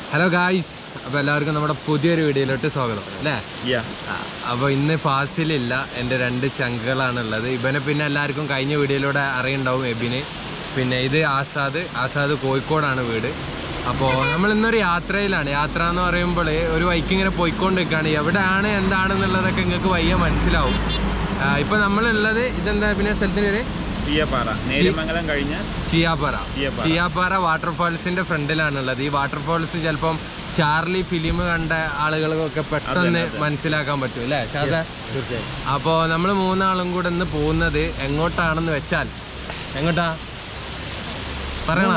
Hello guys അപ്പോൾ എല്ലാവർക്കും നമ്മുടെ പുതിയൊരു വീഡിയോയിലോട്ട് സ്വാഗതം അല്ലേ അപ്പോൾ ഇന്ന് ഫാസിലില്ല എൻ്റെ രണ്ട് ചങ്കുകളാണുള്ളത് ഇവനെ പിന്നെ എല്ലാവർക്കും കഴിഞ്ഞ വീഡിയോയിലൂടെ അറിയുണ്ടാവും എബിന് പിന്നെ ഇത് ആസാദ് ആസാദ് കോഴിക്കോടാണ് വീട് അപ്പോൾ നമ്മൾ ഇന്നൊരു യാത്രയിലാണ് യാത്ര എന്ന് പറയുമ്പോൾ ഒരു വൈക്ക് ഇങ്ങനെ പോയിക്കൊണ്ടിരിക്കുകയാണ് എവിടെയാണ് എന്താണെന്നുള്ളതൊക്കെ നിങ്ങൾക്ക് വയ്യ മനസ്സിലാവും ഇപ്പോൾ നമ്മളുള്ളത് ഇതെന്താ പിന്നെ സ്ഥലത്തിൻ്റെ പേര് ചീയപ്പാറ നേരിമംഗലം കഴിഞ്ഞ് ചിയാപ്പാറ ചിയാപ്പാറ. ചിയാപ്പാറ വാട്ടർഫാൾസിന്റെ ഫ്രണ്ടിലാണുള്ളത് ഈ വാട്ടർഫാൾസ് ചിലപ്പം ചാർലി ഫിലിം കണ്ട ആളുകൾക്കൊക്കെ പെട്ടെന്ന് മനസ്സിലാക്കാൻ പറ്റും അല്ലേ ഷാദ അപ്പോൾ നമ്മൾ മൂന്നാളും കൂടെ ഇന്ന് പോകുന്നത് എങ്ങോട്ടാണെന്ന് വെച്ചാൽ എങ്ങോട്ടാ പറയണ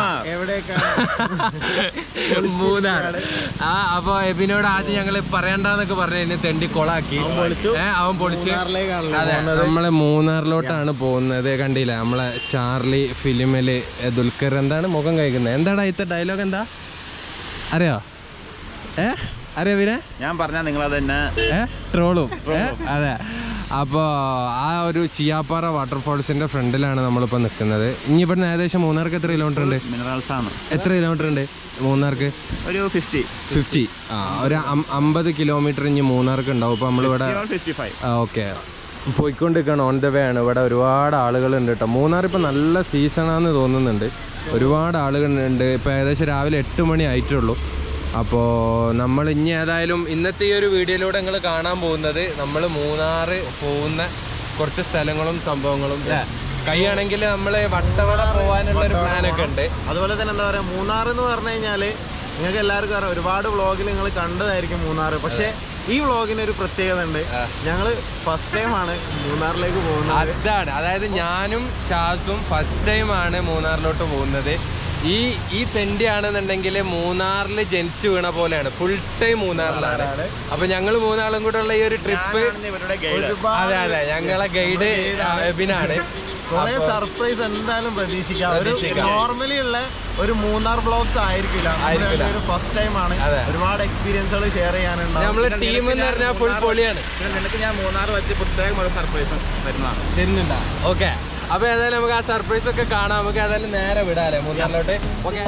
മൂന്നാർ ആ അപ്പൊ എബിനോട് ആദ്യം ഞങ്ങള് പറയണ്ടെന്നൊക്കെ പറഞ്ഞു എന്നെ തെണ്ടി കൊളാക്കി ഏ അവൻ പൊളിച്ച് അതെ നമ്മള് മൂന്നാറിലോട്ടാണ് പോകുന്നത് കണ്ടില്ല നമ്മളെ ചാർലി ഫിലിമില് ദുൽഖർ എന്താണ് മുഖം കഴിക്കുന്നത് എന്താടാ ഇത്തെ ഡയലോഗ് എന്താ അറിയോ ഏ അറിയോ പിന്നെ ഞാൻ പറഞ്ഞാൽ നിങ്ങൾ അത് തന്നെ ഏ ട്രോളും ഏ അതെ അപ്പോൾ ആ ഒരു ചിയാപ്പാറ വാട്ടർഫോൾസിന്റെ ഫ്രണ്ടിലാണ് നമ്മളിപ്പോൾ നിൽക്കുന്നത് ഇനി ഇവിടുന്ന് ഏകദേശം മൂന്നാർക്ക് എത്ര കിലോമീറ്റർ ഉണ്ട് മിനറൽസ് ആണ് എത്ര കിലോമീറ്റർ ഉണ്ട് മൂന്നാർക്ക് ഒരു ഫിഫ്റ്റി ഫിഫ്റ്റി ആ ഒരു അം- അമ്പത് കിലോമീറ്റർ ഇനി മൂന്നാർക്ക് ഉണ്ടാവും അപ്പോൾ നമ്മളിവിടെ ഫിഫ്റ്റി ഫൈവ് ഓക്കെ പോയിക്കൊണ്ടിരിക്കുകയാണ് ഓൺ ദ വേ ആണ് ഇവിടെ ഒരുപാട് ആളുകളുണ്ട് കേട്ടോ മൂന്നാർ ഇപ്പോൾ നല്ല സീസണാന്ന് തോന്നുന്നുണ്ട് ഒരുപാട് ആളുകളുണ്ട് ഇപ്പോൾ ഏകദേശം രാവിലെ എട്ട് മണി ആയിട്ടുള്ളൂ അപ്പോൾ നമ്മൾ ഇനി ഏതായാലും ഇന്നത്തെ ഈ ഒരു വീഡിയോയിലൂടെ നിങ്ങൾ കാണാൻ പോകുന്നത് നമ്മൾ മൂന്നാർ പോകുന്ന കുറച്ച് സ്ഥലങ്ങളും സംഭവങ്ങളും അല്ലേ കൈയാണെങ്കിൽ നമ്മൾ വട്ടവട പോകാനുള്ള ഒരു പ്ലാനൊക്കെ ഉണ്ട് അതുപോലെ തന്നെ എന്താ പറയാ മൂന്നാർ എന്ന് പറഞ്ഞു കഴിഞ്ഞാല് നിങ്ങൾക്ക് എല്ലാവർക്കും അറിയാം ഒരുപാട് വ്ളോഗിൽ നിങ്ങൾ കണ്ടതായിരിക്കും മൂന്നാർ പക്ഷെ ഈ വ്ളോഗിന് ഒരു പ്രത്യേകത ഉണ്ട് ഞങ്ങള് ഫസ്റ്റ് ടൈം ആണ് മൂന്നാറിലേക്ക് പോകുന്നത് അതാണ് അതായത് ഞാനും ഷാസും ഫസ്റ്റ് ടൈം ആണ് മൂന്നാറിലോട്ട് പോകുന്നത് ഈ ഈ തെണ്ടി ആണെന്നുണ്ടെങ്കിൽ മൂന്നാറിൽ ജനിച്ചു വീണ പോലെയാണ് ഫുൾ ടൈം മൂന്നാറിലാണ് അപ്പൊ ഞങ്ങൾ മൂന്നാളും കൂടെ ഉള്ള ഈ ഒരു ട്രിപ്പ് ഇവരുടെ ഗൈഡ് അതെ അതെ ഞങ്ങളെ ഗൈഡ് എബിനാണ് കുറെ സർപ്രൈസ് എന്തായാലും പ്രതീക്ഷിക്കാം ഒരു നോർമലി ഉള്ള ഒരു മൂന്നാർ ബ്ലോഗ്സ് ആയിരിക്കില്ല ആയിരിക്കില്ല. ഒരു ഫസ്റ്റ് ടൈം ആണ് അതെ. ഒരുപാട് എക്സ്പീരിയൻസുകൾ ഷെയർ ചെയ്യാനുണ്ടാവും നമ്മളെ ടീം എന്ന് പറഞ്ഞാൽ ഫുൾ പൊളിയാണ് പിന്നെ നിനക്ക് ഞാൻ മൂന്നാർ വെച്ച് പ്രത്യേകം ഒരു സർപ്രൈസ് തരുന്നതാണ് തരുന്നുണ്ടാ ഓക്കെ അപ്പൊ ഏതായാലും നമുക്ക് ആ സർപ്രൈസ് ഒക്കെ കാണാം നമുക്ക് ഏതായാലും നേരെ വിടാല്ലേ മൂന്നാറിലോട്ട് ഓക്കെ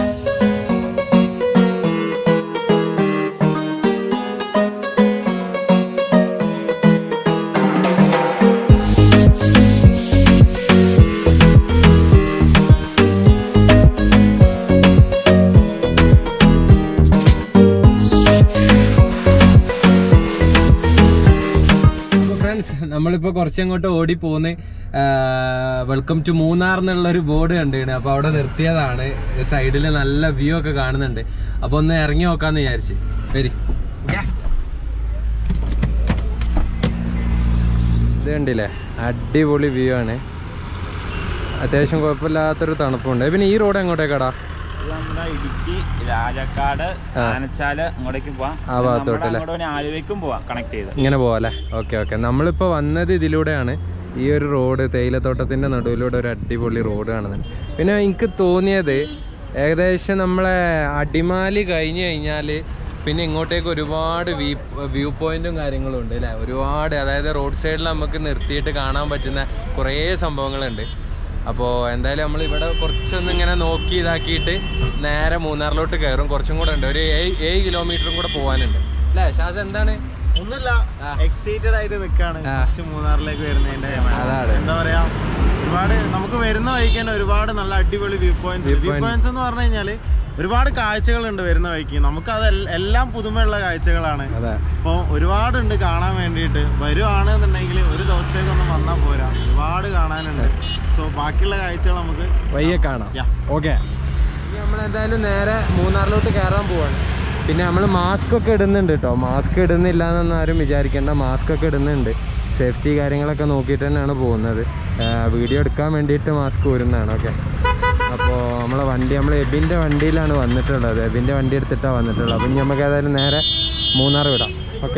ഫ്രണ്ട്സ് നമ്മളിപ്പോ കുറച്ചങ്ങോട്ട് ഓടി പോന്ന് വെൽക്കം ടു മൂന്നാർ എന്നുള്ള ഒരു ബോർഡ് കണ്ടിണ് അപ്പൊ അവിടെ നിർത്തിയതാണ് സൈഡിൽ നല്ല വ്യൂ ഒക്കെ കാണുന്നുണ്ട് അപ്പൊ ഒന്ന് ഇറങ്ങി നോക്കാന്ന് വിചാരിച്ച് വരി ഇത് കണ്ടില്ലേ അടിപൊളി വ്യൂ ആണ് അത്യാവശ്യം കുഴപ്പമില്ലാത്തൊരു തണുപ്പുണ്ട് പിന്നെ ഈ റോഡ് എങ്ങോട്ടേക്കാടാ ഇത് നമ്മുടെ ഇടുക്കി രാജക്കാട് ആനച്ചാല് അങ്ങോട്ടേക്കും പോവാം ആ ഭാഗത്തോട്ട് നമ്മുടെ അല്ലേ? അങ്ങോട്ട് പിന്നെ ആലുവയ്ക്കും പോവാം കണക്ട് ചെയ്ത് ഇങ്ങനെ പോവാല്ലേ ഓക്കെ ഓക്കെ നമ്മളിപ്പോൾ വന്നത് ഇതിലൂടെയാണ് ഈ ഒരു റോഡ് തേയിലത്തോട്ടത്തിൻ്റെ നടുവിലൂടെ ഒരു അടിപൊളി റോഡ് കാണുന്നുണ്ട് പിന്നെ എനിക്ക് തോന്നിയത് ഏകദേശം നമ്മളെ അടിമാലി കഴിഞ്ഞ് കഴിഞ്ഞാൽ പിന്നെ ഇങ്ങോട്ടേക്ക് ഒരുപാട് വ്യൂ വ്യൂ പോയിന്റും കാര്യങ്ങളും ഉണ്ട് അല്ലേ ഒരുപാട് അതായത് റോഡ് സൈഡിൽ നമുക്ക് നിർത്തിയിട്ട് കാണാൻ പറ്റുന്ന കുറേ സംഭവങ്ങളുണ്ട് അപ്പോൾ എന്തായാലും നമ്മൾ ഇവിടെ കുറച്ചൊന്ന് ഇങ്ങനെ നോക്കി ഇതാക്കിയിട്ട് നേരെ മൂന്നാറിലോട്ട് കയറും കുറച്ചും കൂടെ ഉണ്ട് ഒരു ഏഴ് ഏഴ് കിലോമീറ്ററും കൂടെ പോകാനുണ്ട് അല്ലേ ഷാസ് എന്താണ് ഒന്നുമില്ല ആ. എക്സൈറ്റഡ് ആയിട്ട് നിൽക്കാണ് ആ. ഫസ്റ്റ് മൂന്നാറിലേക്ക് വരുന്നതിന്റെ അതാണ്. എന്താ പറയാ ഒരുപാട് നമുക്ക് വരുന്ന വഴിക്ക് തന്നെ ഒരുപാട് നല്ല അടിപൊളി view points View view point. Points എന്ന് പറഞ്ഞു കഴിഞ്ഞാല് ഒരുപാട് കാഴ്ചകളുണ്ട് വരുന്ന വഴിക്ക് നമുക്ക് അത് എൽ- എല്ലാം പുതുമയുള്ള കാഴ്ചകളാണ് അതെ അപ്പോൾ ഒരുപാടുണ്ട് കാണാൻ വേണ്ടിയിട്ട് വരുവാണെന്നുണ്ടെങ്കിൽ ഒരു ദിവസത്തേക്കൊന്നും വന്നാൽ പോരാ ഒരുപാട് കാണാനുണ്ട് സോ ബാക്കിയുള്ള കാഴ്ചകൾ നമുക്ക് വയ്യെ കാണാം Yeah. ഓക്കെ നമ്മൾ എന്തായാലും നേരെ മൂന്നാറിലോട്ട് കയറാൻ പോവാണ് പിന്നെ നമ്മൾ മാസ്ക് ഒക്കെ ഇടുന്നുണ്ട് കേട്ടോ മാസ്ക് ഇടുന്നില്ല എന്നൊന്നും ആരും വിചാരിക്കേണ്ട മാസ്ക് ഒക്കെ ഇടുന്നുണ്ട് സേഫ്റ്റി കാര്യങ്ങളൊക്കെ നോക്കിയിട്ട് തന്നെയാണ് പോകുന്നത് വീഡിയോ എടുക്കാൻ വേണ്ടിയിട്ട് മാസ്ക് ഊരുന്നതാണ് ഓക്കെ അപ്പോൾ നമ്മളെ വണ്ടി നമ്മൾ എബിൻ്റെ വണ്ടിയിലാണ് വന്നിട്ടുള്ളത് എബിൻ്റെ വണ്ടി എടുത്തിട്ടാണ് വന്നിട്ടുള്ളത് അപ്പം ഇനി നമുക്ക് ഏതായാലും നേരെ മൂന്നാർ വിടാം okay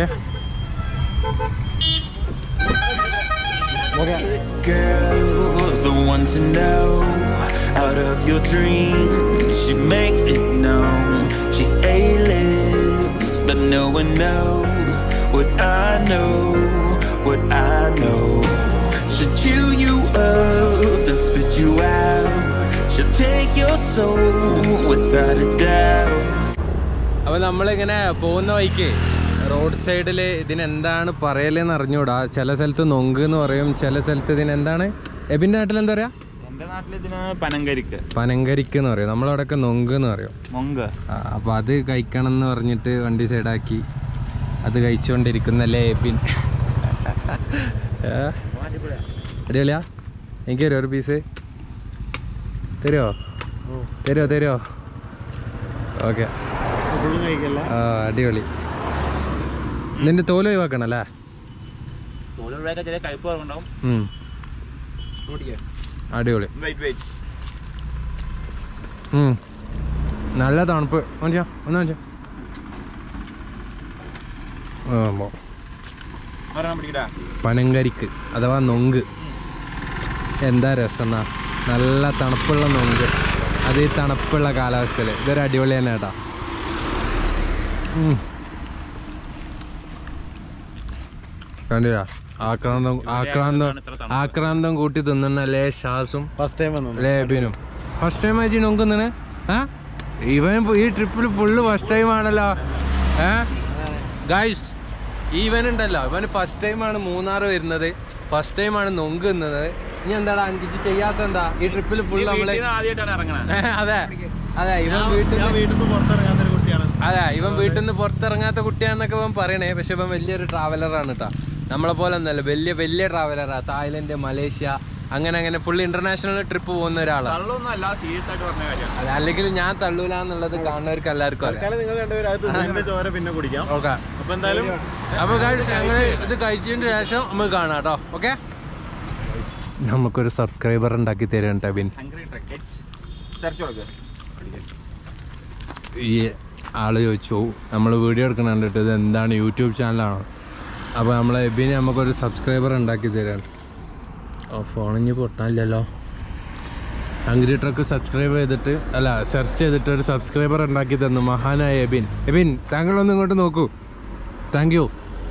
okay girl, the one to know. Out of your dreams, she makes it known. She's A-list, but no one knows what I know, what I know. She'll chew you up and spit you out. She'll take your soul without a doubt. അപ്പൊ അപ്പോൾ നമ്മളിങ്ങനെ പോകുന്ന വഴിക്ക് road സൈഡിൽ ഇതിനെന്താണ് പറയലെന്ന് അറിഞ്ഞൂടാ ചില സ്ഥലത്ത് നൊങ്ക് എന്ന് പറയും ചില സ്ഥലത്ത് ഇതിനെന്താണ് എബിൻ്റെ നാട്ടിൽ എന്താ പറയുക എന്റെ നാട്ടിൽ ഇതിന് പനങ്കരിക്ക് പനങ്കരിക്ക് എന്ന് പറയും നമ്മളവിടെയൊക്കെ നൊങ്ക് എന്ന് പറയും മൊങ്ക് ആ, അപ്പൊ അത് കഴിക്കണം എന്ന് പറഞ്ഞിട്ട് വണ്ടി സൈഡാക്കി അത് കഴിച്ചുകൊണ്ടിരിക്കുന്നല്ലേ എബിൻ ഏ? അടിപൊളിയാ എനിക്ക് തരുമോ ഒരു പീസ് തരുമോ തരുമോ തരുമോ ഓക്കെ ഫുള്ളും കഴിക്കല്ല ആ അടിപൊളി നിന്റെ തോല് ഒഴിവാക്കണം അല്ലേ തോലുള്ളതൊക്കെ ചെറിയ കയ്പ് കുറവുണ്ടാവും ഉം. അടിപൊളി വെയിറ്റ് വെയിറ്റ് ഉം. നല്ല തണുപ്പ് മനസ്സിലാ ഒന്ന് മനസ്സിലാ ഒരെണ്ണം പിടിക്കടാ പനങ്കരിക്ക് അഥവാ നൊങ്ക് എന്താ രസം എന്നാ നല്ല തണുപ്പുള്ള നൊങ്ക് അത് ഈ തണുപ്പുള്ള കാലാവസ്ഥയിൽ ഇതൊരു അടിപൊളി തന്നെ കേട്ടോ കണ്ടില്ല ആക്രാന്തം ആക്രാന്തം ആക്രാന്തം കൂട്ടി തിന്നുന്നല്ലേ ഷാസും ഫസ്റ്റ് ടൈം വന്നു ലേബിനും ഫസ്റ്റ് ടൈം ആയിട്ട് നോക്കുന്നതിന് ആ ഇവൻ ഈ ട്രിപ്പിൽ ഫുള്ള് ഫസ്റ്റ് ടൈം ആണല്ലോ ഏ ഗൈസ് ഈവൻ ഉണ്ടല്ലോ ഇവന് ഫസ്റ്റ് ടൈം ആണ് മൂന്നാർ വരുന്നത് ഫസ്റ്റ് ടൈം ആണ് നൊങ്ക് തിന്നത് ഇനി എന്താടാ അഞ്ചിച്ച് ചെയ്യാത്ത എന്താ ഈ ട്രിപ്പിൽ ഫുള്ള് നമ്മള് ആദ്യമായിട്ടാണ് ഇറങ്ങണത് ഏ, അതെ അതെ ഇവൻ വീട്ടിൽ ഞാൻ വീട്ടിൽ നിന്ന് പുറത്തിറങ്ങാത്തൊരു കുട്ടിയാണ് അതെ ഇവൻ വീട്ടിൽ നിന്ന് പുറത്തിറങ്ങാത്ത കുട്ടിയാന്നൊക്കെ ഇവൻ പറയണേ പക്ഷെ ഇവൻ വലിയൊരു ട്രാവലറാണ് കേട്ടോ നമ്മളെ പോലെ ഒന്നല്ല വലിയ വലിയ ട്രാവലറാ തായ്ലൻഡ് മലേഷ്യ അങ്ങനെ അങ്ങനെ ഫുൾ ഇന്റർനാഷണൽ ട്രിപ്പ് പോകുന്ന ഒരാളാണ് കള്ളൊന്നും അല്ല സീരിയസ് ആയിട്ട് പറഞ്ഞ കാര്യം അതെ അല്ലെങ്കിൽ ഞാൻ തള്ളൂല എന്നുള്ളത് കാണുന്നവർക്ക് എല്ലാവർക്കും അറിയാം തൽക്കാലം നിങ്ങൾ രണ്ടുപേരും അത് ഇതിന്റെ ചോര പിന്നെ കുടിക്കാം ഓക്കെ അപ്പൊ എന്തായാലും അപ്പൊ guys, ഞങ്ങള് ഇത് കഴിച്ചതിന് ശേഷം നമുക്ക് കാണാം കേട്ടോ ഓക്കെ നമുക്കൊരു സബ്സ്ക്രൈബർ ഉണ്ടാക്കി തരാൻ ടബിൻ ഹംഗ്രി ട്രക്കറ്റ്സ് സെർച്ച് കൊടുക്കുക ഈ ആള് ചോദിച്ചു നമ്മൾ വീഡിയോ എടുക്കണ കണ്ടിട്ട് ഇത് എന്താണ് യൂട്യൂബ് ചാനലാണോ അപ്പോൾ നമ്മളെ എബിന് നമുക്കൊരു സബ്സ്ക്രൈബർ ഉണ്ടാക്കി തരാൻ ഓ ഫോണിഞ്ഞ് പൊട്ടാനില്ലല്ലോ ഹംഗ്രി ട്രക്ക് സബ്സ്ക്രൈബ് ചെയ്തിട്ട് അല്ല സെർച്ച് ചെയ്തിട്ട് ഒരു സബ്സ്ക്രൈബർ ഉണ്ടാക്കി തന്നു മഹാനായ എബിൻ എബിൻ താങ്കളൊന്ന് ഇങ്ങോട്ട് നോക്കൂ താങ്ക് യു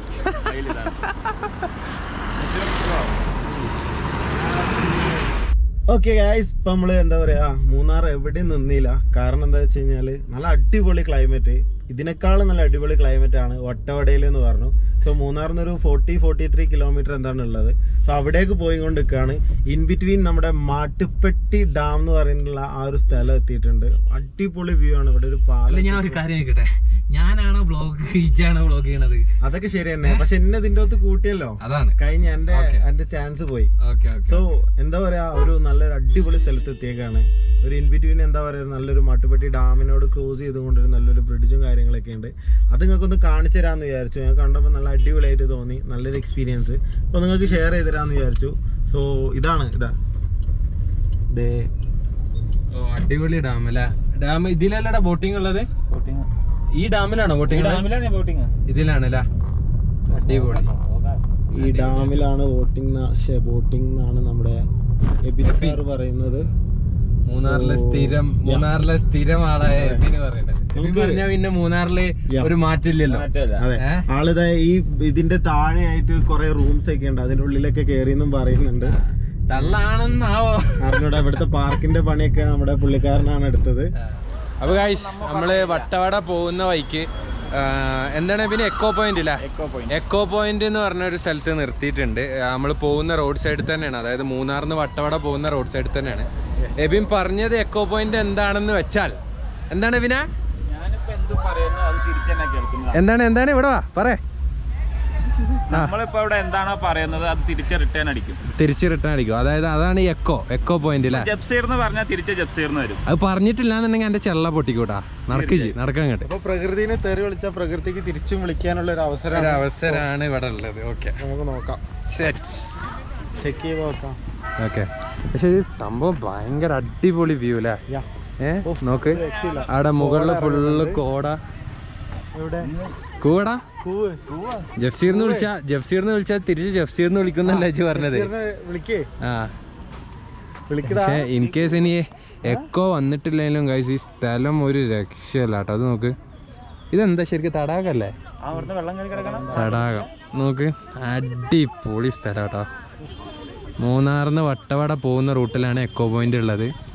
ഓക്കെ ഗായ്സ് ഇപ്പൊ നമ്മള് എന്താ പറയാ മൂന്നാർ എവിടെയും നിന്നില്ല കാരണം എന്താ വെച്ച് കഴിഞ്ഞാല് നല്ല അടിപൊളി ക്ലൈമറ്റ് ഇതിനേക്കാളും നല്ല അടിപൊളി ക്ലൈമറ്റ് ആണ് ഒട്ടവടയിൽ എന്ന് പറഞ്ഞു സോ മൂന്നാറിൽ നിന്ന് ഒരു ഫോർട്ടി ഫോർട്ടി ത്രീ കിലോമീറ്റർ എന്താണ് ഉള്ളത് സോ അവിടേക്ക് പോയി കൊണ്ട് നിൽക്കുകയാണ് ഇൻ ബിറ്റ്വീൻ നമ്മുടെ മാട്ടുപ്പെട്ടി ഡാം എന്ന് പറയുന്നുള്ള ആ ഒരു സ്ഥലം എത്തിയിട്ടുണ്ട് അടിപൊളി വ്യൂ ആണ് ഇവിടെ ഒരു അല്ല പാലം ഞാൻ ഒരു കാര്യം ചോദിക്കട്ടെ ഞാനാണോ ബ്ലോഗ് ഇജാണോ ബ്ലോഗ് ചെയ്യണത് അതൊക്കെ ശരി തന്നെ പക്ഷെ എന്നെ ഇതിന്റെ അകത്ത് കൂട്ടിയല്ലോ അതാണ് കഴിഞ്ഞ എന്റെ Okay. എന്റെ ചാൻസ് പോയി ഓക്കെ സോ എന്താ പറയാ ഒരു നല്ലൊരു അടിപൊളി സ്ഥലത്ത് എത്തിയേക്കാണ് ഒരു ഇൻ ബിറ്റ്വീൻ എന്താ പറയാ നല്ലൊരു മട്ടുപ്പെട്ടി ഡാമിനോട് ക്രോസ് ചെയ്തുകൊണ്ടൊരു നല്ലൊരു ബ്രിഡ്ജും കാര്യങ്ങളൊക്കെ ഉണ്ട് അത് നിങ്ങൾക്കൊന്ന് കാണിച്ചു തരാമെന്ന് വിചാരിച്ചു ഞാൻ കണ്ടപ്പോൾ നല്ല അടിപൊളിയായിട്ട് തോന്നി നല്ലൊരു എക്സ്പീരിയൻസ് അപ്പോൾ നിങ്ങൾക്ക് ഷെയർ ചെയ്ത് തരാമെന്ന് വിചാരിച്ചു സോ ഇതാണ് ഇതാ ദേ ഓ അടിപൊളി ഡാം അല്ലേ ഡാം ഇതിലല്ലടാ ബോട്ടിംഗ് ഉള്ളത് ഈ ഡാമിലാണോ ബോട്ടിംഗ് ഡാമിലാണ് ബോട്ടിങ് ഇതിലാണ് അല്ലേ അടിപൊളി ഈ ഡാമിലാണ് വോട്ടിംഗ് ബോട്ടിംഗ് എന്നാണ് നമ്മുടെ എബിൻ സാർ പറയുന്നത് മൂന്നാറിലെ So, സ്ഥിരം yeah. മൂന്നാറിലെ സ്ഥിരം ആളായ എബിന് പറയണത് എബിൻ നമുക്ക് പറഞ്ഞാ പിന്നെ മൂന്നാറില് Yeah. ഒരു മാറ്റില്ലല്ലോ മാറ്റമില്ല അതെ ഏ? ആളിതാ ഈ ഇതിന്റെ താഴെയായിട്ട് കുറെ റൂംസ് ഒക്കെ ഉണ്ട് അതിന്റെ ഉള്ളിലൊക്കെ കയറിയെന്നും പറയുന്നുണ്ട് തള്ളാണെന്നാവോ അറിഞ്ഞൂടാ ഇവിടുത്തെ പാർക്കിന്റെ പണിയൊക്കെ നമ്മുടെ പുള്ളിക്കാരനാണ് എടുത്തത് അപ്പൊ ഗൈസ് നമ്മള് വട്ടവട പോകുന്ന വഴിക്ക് ആ, എന്താണ് പിന്നെ എക്കോ പോയിന്റ് ഇല്ല എക്കോ പോയിന്റ് എക്കോ പോയിന്റ് എന്ന് പറഞ്ഞ ഒരു സ്ഥലത്ത് നിർത്തിയിട്ടുണ്ട് നമ്മൾ പോകുന്ന റോഡ് സൈഡിൽ തന്നെയാണ് അതായത് മൂന്നാറിന്ന് വട്ടവട പോകുന്ന റോഡ് സൈഡിൽ തന്നെയാണ് എബിൻ പറഞ്ഞത് എക്കോ പോയിന്റ് എന്താണെന്ന് വെച്ചാൽ എന്താണ് എബിന ഞാനിപ്പോ എന്ത് പറയുന്നു അത് തിരിച്ചെന്നെ കേൾക്കുന്നത് എന്താണ് എന്താണ് ഇവിടെ വാ പറ നമ്മളിപ്പോ ഇവിടെ എന്താണോ പറയുന്നത് അത് തിരിച്ച് റിട്ടേൺ അടിക്കും തിരിച്ച് റിട്ടേൺ അടിക്കും അതായത് അതാണ് ഈ എക്കോ എക്കോ പോയിന്റ് അല്ലേ ജപ്സീർ എന്ന് പറഞ്ഞാൽ തിരിച്ച് ജപ്സീർ എന്ന് വരും അത് പറഞ്ഞിട്ടില്ല എന്നുണ്ടെങ്കിൽ എന്റെ ചെള്ള പൊട്ടിക്കൂട്ടാ നടക്കിച്ച് നടക്കാൻ കേട്ട് അപ്പൊ പ്രകൃതിനെ തെറി വിളിച്ച പ്രകൃതിക്ക് തിരിച്ചും വിളിക്കാനുള്ള ഒരു ഒരു അവസരമാണ് അവസരമാണ് ഇവിടെ ഉള്ളത് ഓക്കെ നമുക്ക് നോക്കാം സെറ്റ് ചെക്ക് ചെയ്ത് നോക്കാം ഓക്കെ പക്ഷെ ഈ സംഭവം ഭയങ്കര അടിപൊളി വ്യൂ അല്ലേ യാ ഏ നോക്ക് രക്ഷയില്ല അവിടെ മുകളില് ഫുള്ള് കോട എവിടെ കൂടാ കൂവ് ജഫ്സീർന്ന് വിളിച്ചാ ജഫ്സീർന്ന് വിളിച്ചാ തിരിച്ച് ജഫ്സീർന്ന് വിളിക്കുന്നല്ലേ ഇജ്ജ് പറഞ്ഞത് ടീച്ചറിനെ വിളിക്കേ ആ വിളിക്കടാ പക്ഷെ ഇൻ കേസ് ഇനി എക്കോ വന്നിട്ടില്ലെങ്കിലും ഗൈസ് ഈ സ്ഥലം ഒരു രക്ഷയല്ല കേട്ടോ അത് നോക്ക് ഇതെന്താ ശരിക്കും തടാകല്ലേ അവിടുന്ന് വെള്ളം കയറി കിടക്കണം തടാകം നോക്ക് അടിപൊളി സ്ഥലം കേട്ടോ മൂന്നാറിന്ന് വട്ടവട പോകുന്ന റൂട്ടിലാണ് എക്കോ പോയിന്റ് ഉള്ളത്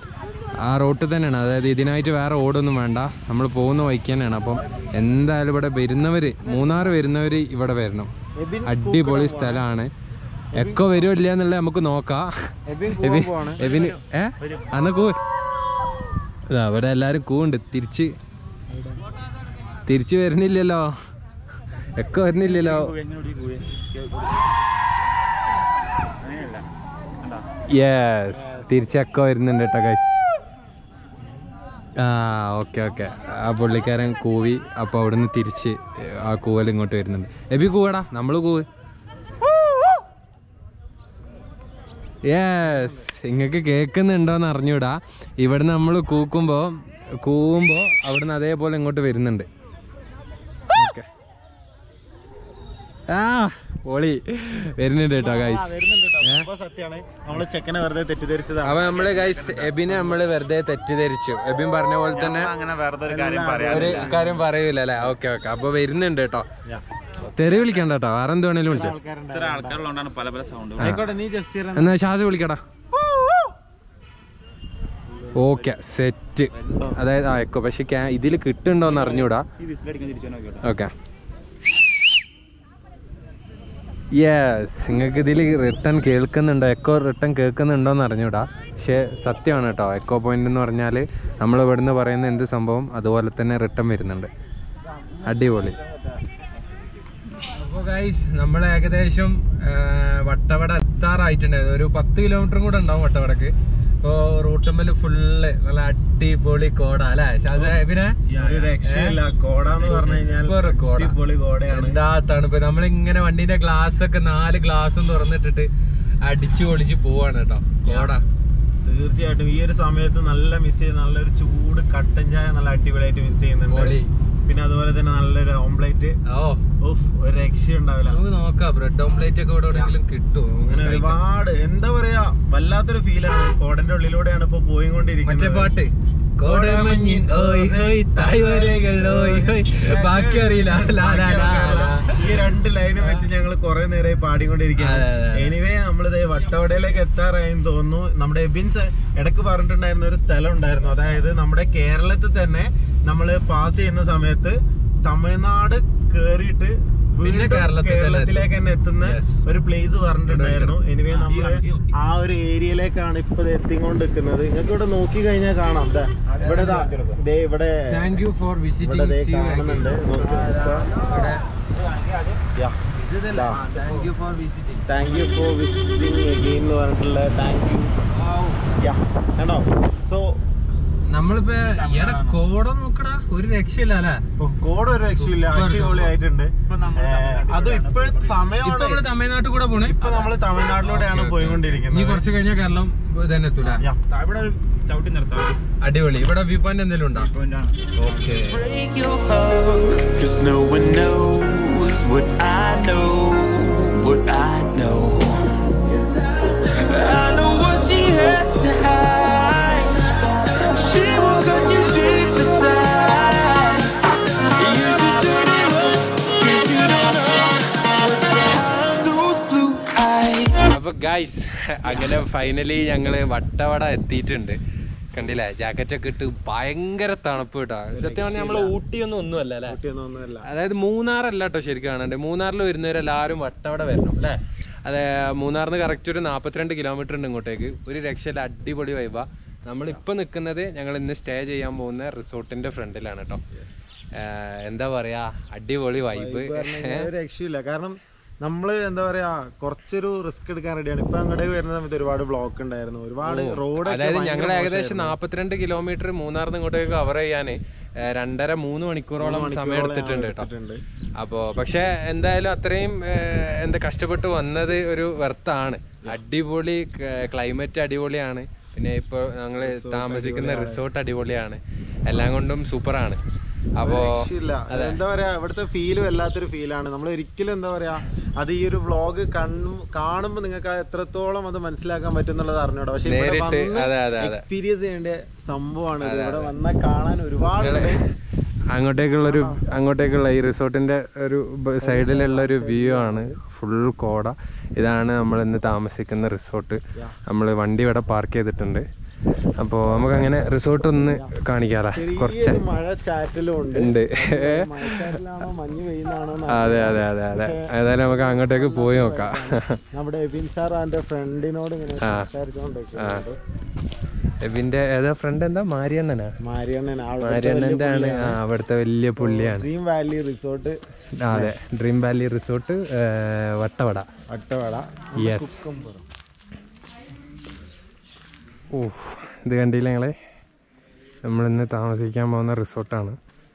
ആ റോട്ടിൽ തന്നെയാണ് അതായത് ഇതിനായിട്ട് വേറെ ഓടൊന്നും വേണ്ട നമ്മൾ പോകുന്ന വഴിക്ക് തന്നെയാണ് അപ്പം എന്തായാലും ഇവിടെ വരുന്നവർ മൂന്നാർ വരുന്നവർ ഇവിടെ വരണം അടിപൊളി സ്ഥലമാണ് എക്കോ വരുമോ ഇല്ല എന്നുള്ളത് നമുക്ക് നോക്കാം എബിൻ എബിന് ഏ അന്ന് കൂ ഇതാ ഇവിടെ എല്ലാരും കൂണ്ട് തിരിച്ച് തിരിച്ച് വരുന്നില്ലല്ലോ എക്കോ വരുന്നില്ലല്ലോ അങ്ങനെയല്ല കണ്ടോ? യെസ് തിരിച്ച് എക്കോ വരുന്നുണ്ട് കേട്ടോ ഗൈസ് ആ ഓക്കെ ഓക്കെ ആ പുള്ളിക്കാരൻ കൂവി അപ്പോൾ അവിടുന്ന് തിരിച്ച് ആ കൂവൽ ഇങ്ങോട്ട് വരുന്നുണ്ട് എബി കൂവടാ നമ്മൾ കൂവ് യെസ് ഇങ്ങക്ക് കേൾക്കുന്നുണ്ടോന്ന് അറിഞ്ഞൂടാ ഇവിടെ നമ്മൾ കൂക്കുമ്പോ കൂവുമ്പോ അവിടുന്ന് അതേപോലെ ഇങ്ങോട്ട് വരുന്നുണ്ട് ഓക്കെ ആ പൊളി വരുന്നുണ്ട് കേട്ടോ ഗൈസ് വരുന്നുണ്ട് കേട്ടോ. സംഭവം സത്യമാണ് നമ്മള് ചെക്കനെ വെറുതെ തെറ്റിദ്ധരിച്ചതാണ് അപ്പൊ നമ്മള് ഗൈസ് എബിനെ നമ്മള് വെറുതെ തെറ്റിദ്ധരിച്ചു എബിൻ പറഞ്ഞ പോലെ തന്നെ നമ്മള് അങ്ങനെ വെറുതെ ഒരു കാര്യം ഒരു പറയാറില്ല കാര്യം പറയൂല അല്ലെ ഓക്കെ ഓക്കെ അപ്പൊ വരുന്നുണ്ട് കേട്ടോ Yeah. തെറി വിളിക്കണ്ട കേട്ടോ വേറെ എന്ത് വേണേലും വിളിച്ചോ ആൾക്കാരുണ്ട് ഇത്ര ആൾക്കാരുള്ളതുകൊണ്ടാണ് പല പല സൗണ്ട് ആയിക്കോട്ടെ നീ ജസ്റ്റ് എന്നാ ഷാസ് വിളിക്കടാ ഓക്കെ സെറ്റ് അതായത് ആ എക്കോ പക്ഷെ ഇതിൽ കിട്ടുന്നുണ്ടോന്ന് അറിഞ്ഞൂടാ ഈ വിസിലടിക്കാൻ തിരിച്ചു നോക്കിയോട്ടോ ഓക്കെ യെസ് നിങ്ങൾക്ക് ഇതിൽ റിട്ടേൺ കേൾക്കുന്നുണ്ടോ എക്കോ റിട്ടേൺ കേൾക്കുന്നുണ്ടോന്ന് അറിഞ്ഞൂടാ പക്ഷേ സത്യമാണ് കേട്ടോ എക്കോ പോയിന്റ് എന്ന് പറഞ്ഞാൽ നമ്മൾ ഇവിടുന്ന് പറയുന്ന എന്ത് സംഭവം അതുപോലെ തന്നെ റിട്ടേൺ വരുന്നുണ്ട് അടിപൊളി അപ്പോൾ ഗൈസ് നമ്മൾ ഏകദേശം വട്ടവട എത്താറായിട്ടുണ്ടായിരുന്നു ഒരു പത്ത് കിലോമീറ്ററും കൂടെ ഉണ്ടാവും വട്ടവടക്ക് ഇപ്പോൾ റൂട്ടുമ്മൽ ഫുള്ള് നല്ല അടിപൊളി കോട അല്ലേ ഷാസ പിന്നെ ഒരു രക്ഷയില്ല കോടാന്ന് പറഞ്ഞു കഴിഞ്ഞാൽ Super കോട. അടിപൊളി കോടയാണ് എന്താ തണുപ്പ് നമ്മളിങ്ങനെ വണ്ടീന്റെ ഗ്ലാസ് ഒക്കെ നാല് ഗ്ലാസും തുറന്നിട്ടിട്ട് അടിച്ചു പൊളിച്ച് പോവാണ് കേട്ടോ കോട തീർച്ചയായിട്ടും ഈ ഒരു സമയത്ത് നല്ല മിസ് ചെയ്യുന്ന നല്ലൊരു ചൂട് കട്ടൻ ചായ നല്ല അടിപൊളിയായിട്ട് മിസ് ചെയ്യുന്നുണ്ട് പൊളി. പിന്നെ അതുപോലെ തന്നെ നല്ലൊരു ഓംപ്ലേറ്റ് ഓ ഓഫ് ഒരു രക്ഷ ഉണ്ടാവില്ല നമുക്ക് നോക്കാം ബ്രെഡ് ഓംപ്ലേറ്റ് ഒക്കെ ഇവിടെ എവിടെയെങ്കിലും കിട്ടുമോ അങ്ങനെ ഒരുപാട് എന്താ പറയാ വല്ലാത്തൊരു ഫീലാണ് കോടന്റെ ഉള്ളിലൂടെയാണ് ഇപ്പൊ മറ്റേ പോയിക്കൊണ്ടിരിക്കുന്നത് പാട്ട് കോടമഞ്ഞിൻ ഓയ് ഹോയ് തായ്വരകൾ ഓയ് ഹോയ് ബാക്കി അറിയില്ല ലാ ലാ ലാ ലാ. ഈ രണ്ട് ലൈനും വെച്ച് ഞങ്ങൾ കുറെ നേരമായി പാടിക്കൊണ്ടിരിക്കുകയാണ് അതെ, അതെ, അതെ. എനിവേ നമ്മളിത് വട്ടവടയിലേക്ക് എത്താറായെന്ന് തോന്നുന്നു നമ്മുടെ എബിൻസ് ഇടക്ക് പറഞ്ഞിട്ടുണ്ടായിരുന്ന ഒരു സ്ഥലം ഉണ്ടായിരുന്നു അതായത് നമ്മുടെ കേരളത്തിൽ തന്നെ നമ്മൾ പാസ് ചെയ്യുന്ന സമയത്ത് തമിഴ്നാട് കേറിയിട്ട് പിന്നെ വീണ്ടും കേരളത്തിൽ തന്നെ കേരളത്തിലേക്ക് തന്നെ എത്തുന്ന Yes. ഒരു പ്ലേസ് പറഞ്ഞിട്ടുണ്ടായിരുന്നു എനിവേ നമ്മള് ആ ഒരു ഏരിയയിലേക്കാണ് ഇപ്പൊ ഇത് എത്തിക്കൊണ്ട് നിൽക്കുന്നത് നിങ്ങൾക്ക് ഇവിടെ നോക്കി കഴിഞ്ഞാൽ കാണാം ദാ, ഇവിടെ ദാ, ദേ ഇവിടെ താങ്ക് യു ഫോർ ഇവിടെ വിസിറ്റിംഗ് ദേ കാണുന്നുണ്ട് നോക്കി ദാ. Thank you for visiting thank you for visiting again എന്ന് പറഞ്ഞിട്ടുള്ള താങ്ക് യു കണ്ടോ സോ നമ്മളിപ്പോ ഈടെ കോട നോക്കടാ ഒരു രക്ഷയില്ല അല്ലേ കോഡ് ഒരു രക്ഷയില്ല അടിപൊളിയായിട്ടുണ്ട് ഏഹ്, അത് ഇപ്പോഴത്തെ ഇപ്പൊ സമയമാണ് നമ്മള് തമിഴ്നാട്ടിൽ കൂടെ പോണേ ഇപ്പൊ നമ്മള് തമിഴ്നാട്ടിലൂടെയാണ് ഇനി പോയിക്കൊണ്ടിരിക്കുന്നത് കുറച്ച് കഴിഞ്ഞാൽ കേരളം തന്നെ എത്തൂല Yeah. ഇവിടെ ഒരു ചവിട്ടി നിർത്താം അടിപൊളി ഇവിടെ വ്യൂ പോയിന്റ് എന്തെങ്കിലും ഉണ്ടോ പോയിന്റ് ആണ് okay break your heart. Cause no one knows what I know, what I know. I know what she has to hide. She won't cut you deep inside. You should turn it on, cause you don't know what's behind those blue eyes. അപ്പൊ guys അങ്ങനെ finally ഞങ്ങള് വട്ടവട എത്തിയിട്ടുണ്ട് കണ്ടില്ലേ jacket ഒക്കെ ഇട്ട് ഭയങ്കര തണുപ്പ് കേട്ടോ സത്യം പറഞ്ഞാൽ നമ്മള് ഊട്ടിയൊന്നും ഒന്നുമല്ല അല്ലേ ഊട്ടിയൊന്നും ഒന്നുമല്ല അതായത് മൂന്നാറല്ല കേട്ടോ ശരിക്കും കാണണ്ടേ മൂന്നാറിൽ വരുന്നവരെല്ലാവരും വട്ടവട വരണം അല്ലേ അതെ മൂന്നാറിന് കറക്റ്റ് ഒരു നാൽപ്പത്തിരണ്ട് കിലോമീറ്റർ ഉണ്ട് ഇങ്ങോട്ടേക്ക് ഒരു രക്ഷയില്ല അടിപൊളി വൈബ നമ്മളിപ്പോൾ നിൽക്കുന്നത് ഞങ്ങൾ ഇന്ന് സ്റ്റേ ചെയ്യാൻ പോകുന്ന റിസോർട്ടിന്റെ ഫ്രണ്ടിലാണ് കേട്ടോ ഏഹ് എന്താ പറയാ അടിപൊളി വൈബ് പറഞ്ഞു കഴിഞ്ഞാൽ ഒരു രക്ഷയില്ല കാരണം നമ്മള് എന്താ പറയാ കുറച്ചൊരു റിസ്ക് എടുക്കാൻ റെഡിയാണ് ഇപ്പൊ അങ്ങോട്ടേക്ക് വരുന്ന സമയത്ത് ഒരുപാട് ബ്ലോക്ക് ഉണ്ടായിരുന്നു ഒരുപാട് റോഡ് അതായത് ഞങ്ങൾ ഏകദേശം നാൽപ്പത്തിരണ്ട് കിലോമീറ്റർ മൂന്നാറിന് ഇങ്ങോട്ടേക്ക് കവർ ചെയ്യാൻ രണ്ടര മൂന്ന് മണിക്കൂറോളം സമയം എടുത്തിട്ടുണ്ട് കേട്ടോ അപ്പോൾ പക്ഷെ എന്തായാലും അത്രയും ഏഹ്, എന്താ കഷ്ടപ്പെട്ട് വന്നത് ഒരു വെർത്താണ് അടിപൊളി ക്ലൈമറ്റ് അടിപൊളിയാണ് പിന്നെ ഇപ്പോൾ ഞങ്ങൾ താമസിക്കുന്ന റിസോർട്ട് അടിപൊളിയാണ് എല്ലാം കൊണ്ടും സൂപ്പറാണ് അപ്പോ രക്ഷയില്ല എന്താ പറയാ ഇവിടുത്തെ ഫീലും വല്ലാത്തൊരു ഫീലാണ് നമ്മൾ ഒരിക്കലും എന്താ പറയാ അത് ഈ ഒരു വ്ളോഗ് കാണുമ്പോ നിങ്ങൾക്ക് അത് എത്രത്തോളം അത് മനസ്സിലാക്കാൻ പറ്റും എന്നുള്ളത് അറിഞ്ഞൂടാ പക്ഷെ ഇവിടെ നേരിട്ട് വന്ന് അതെ അതെ അതെ എക്സ്പീരിയൻസ് ചെയ്യേണ്ട സംഭവമാണ് ഇത് ഇവിടെ വന്നാൽ കാണാൻ ഒരുപാട് ഉണ്ട്. അങ്ങോട്ടേക്കുള്ളൊരു അങ്ങോട്ടേക്കുള്ള ഈ റിസോർട്ടിന്റെ ഒരു ബ- സൈഡിലുള്ള ഒരു വ്യൂ ആണ് ഫുൾ കോട ഇതാണ് നമ്മൾ ഇന്ന് താമസിക്കുന്ന റിസോർട്ട് നമ്മൾ വണ്ടി ഇവിടെ പാർക്ക് ചെയ്തിട്ടുണ്ട് അപ്പോൾ നമുക്ക് അങ്ങനെ റിസോർട്ട് ഒന്ന് കാണിക്കാറാ കുറച്ച് ചെറിയൊരു മഴ ചാറ്റലും ഉണ്ട് ഉണ്ട് മഴച്ചാറ്റിലാണോ മഞ്ഞ് പെയ്യുന്നതാണോ അതെ അതെ അതെ അതെ ഏതായാലും നമുക്ക് അങ്ങോട്ടേക്ക് പോയി നോക്കാം നമ്മുടെ എബിൻ സാർ എന്റെ ഫ്രണ്ടിനോട് ഇങ്ങനെ ആ. സംസാരിച്ചോണ്ടിരിക്കുന്നുണ്ട് എബിന്റെ ഏതാ ഫ്രണ്ട് എന്താ മാരിയണ്ണനാ മാരിയണ്ണൻ മാരിയണ്ണന്റെ ആണ് ആ, അവിടുത്തെ വലിയ പുള്ളിയാണ് ഡ്രീം വാലി റിസോർട്ട് ആ, അതെ dream valley resort Vattavada Attavada yes ഓഹ് ഇത് കണ്ടില്ല ഞങ്ങളെ നമ്മളിന്ന് താമസിക്കാൻ പോകുന്ന റിസോർട്ടാണ്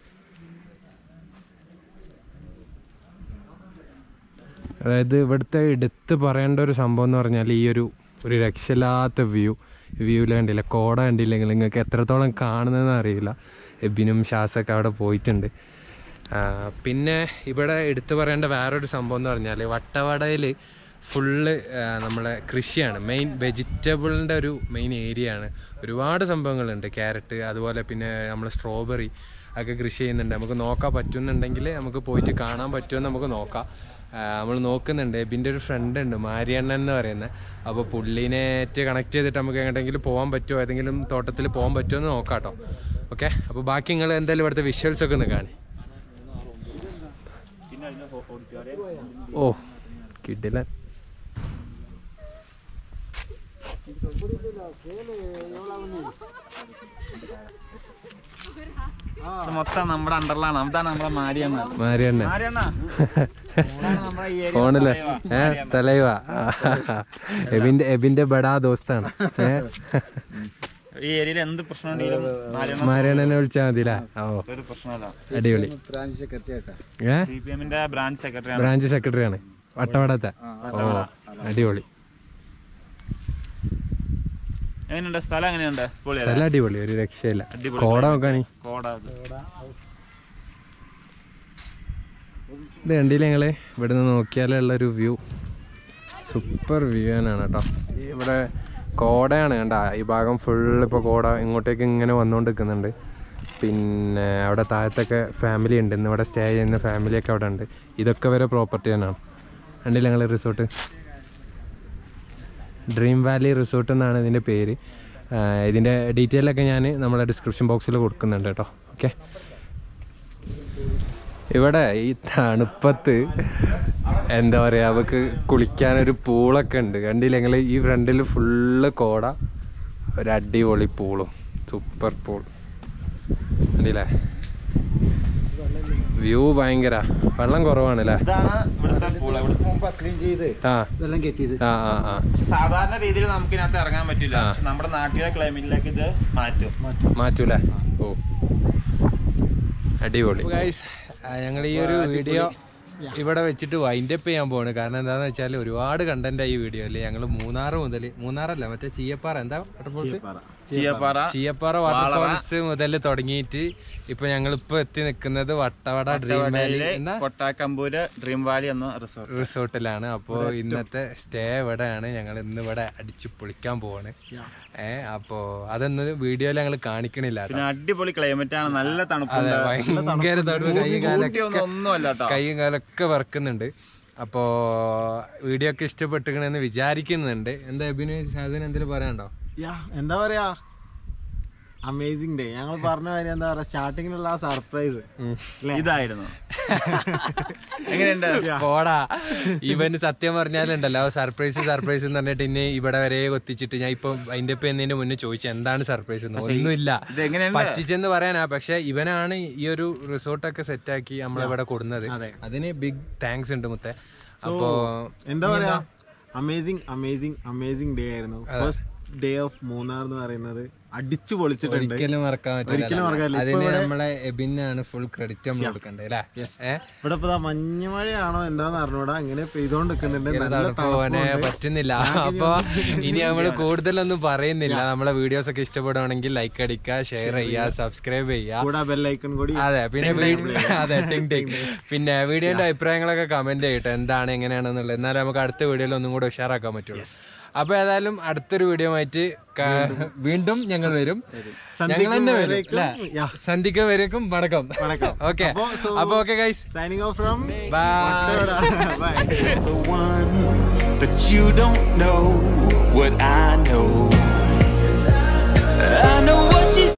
അതായത് ഇവിടുത്തെ എടുത്ത് പറയേണ്ട ഒരു സംഭവം എന്ന് പറഞ്ഞാൽ ഈ ഒരു ഒരു രക്ഷയില്ലാത്ത വ്യൂ വ്യൂവിൽ കണ്ടില്ല കോട കണ്ടില്ലെങ്കിൽ നിങ്ങൾക്ക് എത്രത്തോളം കാണുന്നതെന്ന് അറിയില്ല എബിനും ഷാസൊക്കെ അവിടെ പോയിട്ടുണ്ട് ആ, പിന്നെ ഇവിടെ എടുത്തു പറയേണ്ട വേറൊരു സംഭവം എന്ന് പറഞ്ഞാൽ വട്ടവടയിൽ ഫുള്ള് നമ്മളെ കൃഷിയാണ് മെയിൻ വെജിറ്റബിളിൻ്റെ ഒരു മെയിൻ ഏരിയ ആണ് ഒരുപാട് സംഭവങ്ങളുണ്ട് ക്യാരറ്റ് അതുപോലെ പിന്നെ നമ്മൾ സ്ട്രോബെറി ഒക്കെ കൃഷി ചെയ്യുന്നുണ്ട് നമുക്ക് നോക്കാൻ പറ്റുന്നുണ്ടെങ്കിൽ നമുക്ക് പോയിട്ട് കാണാൻ പറ്റുമെന്ന് നമുക്ക് നോക്കാം നമ്മൾ നോക്കുന്നുണ്ട് എബിൻ്റെ ഒരു ഫ്രണ്ട് ഉണ്ട് മാരിയണ്ണൻ എന്ന് പറയുന്നത് അപ്പോൾ പുള്ളീനായിട്ട് കണക്ട് ചെയ്തിട്ട് നമുക്ക് എങ്ങോട്ടെങ്കിലും പോകാൻ പറ്റുമോ ഏതെങ്കിലും തോട്ടത്തിൽ പോകാൻ പറ്റുമോ എന്ന് നോക്കാം കേട്ടോ ഓക്കെ അപ്പോൾ ബാക്കി നിങ്ങൾ എന്തായാലും ഇവിടുത്തെ വിഷ്വൽസ് ഒക്കെ ഒന്ന് കാണി ഓ കിട്ടില്ല ഇത് മൊത്തം നമ്മുടെ അണ്ടറിലാണ് അതാണ് നമ്മുടെ മാരിയണ്ണ മാരിയണ്ണ മാരിയണ്ണ ഇതാണ് നമ്മുടെ ഈ area ഫോണില് തലൈവ. ഏ തലൈവ എബിന്റെ എബിന്റെ ബടാ ദോസ്താണ് ഏ ഈ ഏരിയയിൽ എന്ത് പ്രശ്നം ഉണ്ടെങ്കിലും മാരിയണ്ണ മാരിയണ്ണനെ വിളിച്ചാൽ മതില്ലേ ഓ ഒരു പ്രശ്നമല്ല അടിപൊളി ഏ സി പി എമ്മിന്റെ ബ്രാഞ്ച് സെക്രട്ടറി ആണ് ബ്രാഞ്ച് സെക്രട്ടറി ആണ് വട്ടവടത്തെ ഓ അടിപൊളി എങ്ങനെയുണ്ട് സ്ഥലം എങ്ങനെയുണ്ട് പൊളിയല്ലേ നല്ല അടിപൊളി ഒരു രക്ഷയില്ല അടിപൊളി കോട നോക്കാണി കോട അത്. ഇത് കണ്ടില്ല ഞങ്ങള് ഇവിടെ നിന്ന് നോക്കിയാലുള്ള ഒരു വ്യൂ സൂപ്പർ വ്യൂ തന്നെയാണ് കേട്ടോ ഇവിടെ കോടയാണ് കണ്ട ഈ ഭാഗം ഫുൾ ഇപ്പോൾ കോട ഇങ്ങോട്ടേക്ക് ഇങ്ങനെ വന്നുകൊണ്ട് നിൽക്കുന്നുണ്ട് പിന്നെ അവിടെ താഴത്തൊക്കെ ഫാമിലി ഉണ്ട് ഇന്ന് ഇവിടെ സ്റ്റേ ചെയ്യുന്ന ഫാമിലിയൊക്കെ അവിടെ ഉണ്ട് ഇതൊക്കെ വരെ പ്രോപ്പർട്ടി തന്നെയാണ് കണ്ടില്ല ഞങ്ങൾ റിസോർട്ട് ഡ്രീം വാലി റിസോർട്ട് എന്നാണ് ഇതിൻ്റെ പേര് ആ, ഇതിൻ്റെ ഡീറ്റെയിലൊക്കെ ഞാൻ നമ്മുടെ ഡിസ്ക്രിപ്ഷൻ ബോക്സിൽ കൊടുക്കുന്നുണ്ട് കേട്ടോ ഓക്കെ ഇവിടെ ഈ തണുപ്പത്ത് എന്താ പറയാ അവക്ക് കുളിക്കാനൊരു പൂളൊക്കെ ഉണ്ട് കണ്ടില്ലെങ്കിൽ ഈ ഫ്രണ്ടിൽ ഫുള്ള് കോട ഒരു അടിപൊളി പൂളും സൂപ്പർ പൂൾ കണ്ടില്ലേ വ്യൂ ഭയങ്കര വെള്ളം കുറവാണല്ലേ ഇതാണ് ഇവിടുത്തെ പൂള ഇവിടുത്തെ ക്ലീൻ ചെയ്ത് ആ ഇതെല്ലാം കെറ്റിയത് ആ ആ ആ പക്ഷെ സാധാരണ രീതിയിൽ നമുക്ക് ഇതിനകത്ത് ഇറങ്ങാൻ പറ്റില്ല പക്ഷെ നമ്മുടെ നാട്ടിലെ ക്ലൈമറ്റിലേക്ക് ഇത് മാറ്റും മാറ്റൂലേ ഓ അടിപൊളി ഞങ്ങൾ ഈ ഒരു വീഡിയോ ഇവിടെ വെച്ചിട്ട് വൈൻഡപ്പ് ചെയ്യാൻ പോവാണ് കാരണം എന്താന്ന് വെച്ചാൽ ഒരുപാട് കണ്ടന്റ് ഈ വീഡിയോ അല്ലേ ഞങ്ങൾ മൂന്നാർ മുതൽ മൂന്നാറല്ല മറ്റേ ചീയപ്പാറ എന്താ waterfalls? ചീയപ്പാറ ചീയപ്പാറ വാട്ടർഫോൾസ് മുതൽ തുടങ്ങിയിട്ട് ഇപ്പൊ ഞങ്ങൾ ഇപ്പൊ എത്തി നിൽക്കുന്നത് വട്ടവട ഡ്രീം വാലി വട്ടവടയിലെ എന്ന കൊട്ടാക്കമ്പൂര് ഡ്രീം വാലി എന്ന റിസോർട്ട് റിസോർട്ടിലാണ് അപ്പോൾ ഇന്നത്തെ സ്റ്റേ ഇവിടെയാണ് ഞങ്ങൾ ഇന്ന് ഇവിടെ അടിച്ചു പൊളിക്കാൻ പോവാണ് ഏ അപ്പോ അതൊന്ന് വീഡിയോയിൽ ഞങ്ങൾ കാണിക്കണില്ല കേട്ടോ പിന്നെ അടിപൊളി ക്ലൈമറ്റ് ആണ് നല്ല അതെ തണുപ്പുണ്ട് ഭയങ്കര തണുപ്പ് കൈയും കാലൊക്കെ ഒന്നും ഒന്നുമല്ല കേട്ടോ കൈയും കാലൊക്കെ വറക്കുന്നുണ്ട് അപ്പോ വീഡിയോ ഒക്കെ ഇഷ്ടപ്പെട്ടിക്കണെന്ന് വിചാരിക്കുന്നുണ്ട് എന്താ അഭിനയ ഷാദിന് എന്തെങ്കിലും പറയാനുണ്ടോ യാ എന്താ പറയാ അമേസിംഗ് ഡേ ഞങ്ങൾ പറഞ്ഞ കാര്യം എന്താ പറയാ സ്റ്റാർട്ടിങ്ങിലുള്ള ആ സർപ്രൈസ് ഇതായിരുന്നു എങ്ങനെയുണ്ട് പോടാ ഇവന് സത്യം പറഞ്ഞാലുണ്ടല്ലോ സർപ്രൈസ് സർപ്രൈസ് എന്ന് പറഞ്ഞിട്ട് ഇന്നെ ഇവിടെ വരെ കൊത്തിച്ചിട്ട് ഞാൻ ഇപ്പൊ അതിന്റെ ഇപ്പൊ എന്നതിന്റെ മുന്നേ ചോദിച്ചു എന്താണ് സർപ്രൈസ് എന്ന് ഒന്നുമില്ല ഇത് എങ്ങനെയുണ്ട് പറ്റിച്ചെന്ന് പറയാനാ പക്ഷെ ഇവനാണ് ഈ ഒരു റിസോർട്ടൊക്കെ സെറ്റാക്കി നമ്മളിവിടെ കൊടുന്നത് അതിന് ബിഗ് താങ്ക്സ് ഉണ്ട് മുത്തെ അപ്പോ എന്താ പറയാ അമേസിംഗ് അമേസിംഗ് അമേസിംഗ് ഡേ ആയിരുന്നു ഫസ്റ്റ് ഡേ ഓഫ് മൂന്നാർ എന്ന് പറയുന്നത് അടിച്ചു പൊളിച്ചിട്ടുണ്ട് ഒരിക്കലും മറക്കാൻ ഒരിക്കലും മറക്കാൻ പറ്റില്ല പറ്റില്ല. അതിന് നമ്മളെ എബിനാണ് ഫുൾ ക്രെഡിറ്റ് നമ്മൾ കൊടുക്കണ്ടേ അല്ലേ ഏഹ് ഇവിടെ ഇപ്പൊ ദാ മഞ്ഞുമഴയാണോ എന്താന്ന് അറിഞ്ഞൂടാ അങ്ങനെ പെയ്തോണ്ട് നിൽക്കുന്നുണ്ട് നല്ല തണുപ്പ് പോവാനെ തണുപ്പുണ്ട്. പറ്റുന്നില്ല അപ്പൊ ഇനി നമ്മള് കൂടുതലൊന്നും പറയുന്നില്ല നമ്മളെ വീഡിയോസ് ഒക്കെ ഇഷ്ടപ്പെടുവാണെങ്കിൽ ലൈക്ക് അടിക്കുക ഷെയർ ചെയ്യുക സബ്സ്ക്രൈബ് ചെയ്യുക കൂടെ ബെല്ലൈക്കൺ കൂടി അതെ പിന്നെ വീ- അതെ ടിങ് ടിങ് പിന്നെ വീഡിയോന്റെ അഭിപ്രായങ്ങളൊക്കെ കമന്റ് ചെയ്യട്ടെ എന്താണ് എങ്ങനെയാണെന്നുള്ളത് എന്നാലും നമുക്ക് അടുത്ത വീഡിയോയിൽ ഒന്നും കൂടെ ഉഷാറാക്കാൻ പറ്റുള്ളൂ അപ്പൊ ഏതായാലും അടുത്തൊരു വീഡിയോ ആയിട്ട് ക- വീണ്ടും ഞങ്ങൾ വരും സന്ധിക്ക് ഞങ്ങൾ തന്നെ വരും വരേക്കും, അല്ലേ? yeah. സന്ധിക്ക് വരേക്കും വണക്കം വണക്കം. ഓക്കെ അപ്പൊ so- അപ്പൊ okay guys signing off from bye bye the one, but you don't know what I know. I know